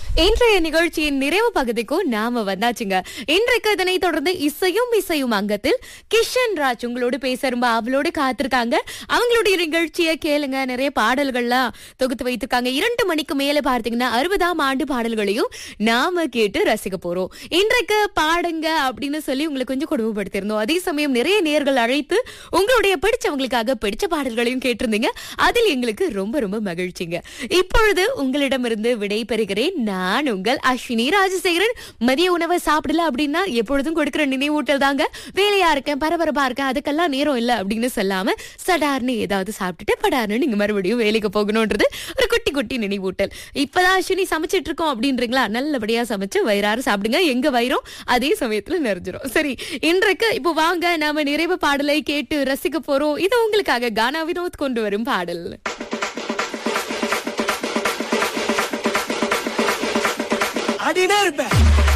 இன்றைய நிகழ்ச்சியின் நிறைவு பகுதிக்கும் நாம வந்தாச்சுங்க இன்றைக்கு இதனை தொடர்ந்து இசையும் இசையும் அங்கத்தில் கிஷன் ராஜ் உங்களோடு பேச ரொம்ப அவளோடு காத்திருக்காங்க அவங்களுடைய நிகழ்ச்சியை கேளுங்க நிறைய பாடல்கள்லாம் தொகுத்து வைத்திருக்காங்க இரண்டு மணிக்கு மேல பார்த்தீங்கன்னா அறுபதாம் ஆண்டு பாடல்களையும் நாம கேட்டு ரசிக்க போறோம் இன்றைக்கு பாடுங்க அப்படின்னு சொல்லி உங்களை கொஞ்சம் கொடுமைப்படுத்திருந்தோம் அதே சமயம் நிறைய நேர்கள் அழைத்து உங்களுடைய பிடிச்சவங்களுக்காக பிடிச்ச பாடல்களையும் கேட்டிருந்தீங்க அதில் எங்களுக்கு ரொம்ப ரொம்ப மகிழ்ச்சிங்க இப்பொழுது உங்களிடமிருந்து விடை பெறுகிறேன் நான் உங்கள் அஸ்வினி ராஜசேகரன் மதிய உணவை சாப்பிடல அப்படின்னா எப்பொழுதும் கொடுக்கிற நினைவூட்டல் தாங்க வேலையா இருக்கேன் பரபரப்பா இருக்கேன் அதுக்கெல்லாம் நேரம் இல்ல அப்படின்னு சொல்லாம சடார்னு ஏதாவது சாப்பிட்டுட்டு படார்னு நீங்க மறுபடியும் வேலைக்கு போகணும்ன்றது ஒரு குட்டி குட்டி நினைவூட்டல் இப்பதான் அஸ்வினி சமைச்சிட்டு இருக்கோம் அப்படின்றீங்களா நல்லபடியா சமைச்சு வயிறாறு சாப்பிடுங்க எங்க வயிறும் அதே சமயத்துல நிறைஞ்சிரும் சரி இன்றைக்கு இப்போ வாங்க நாம நிறைவு பாடலை கேட்டு ரசிக்க போறோம் இது உங்களுக்காக கானா வினோத் கொண்டு வரும் பாடல் ஆடினே இருப்பேன்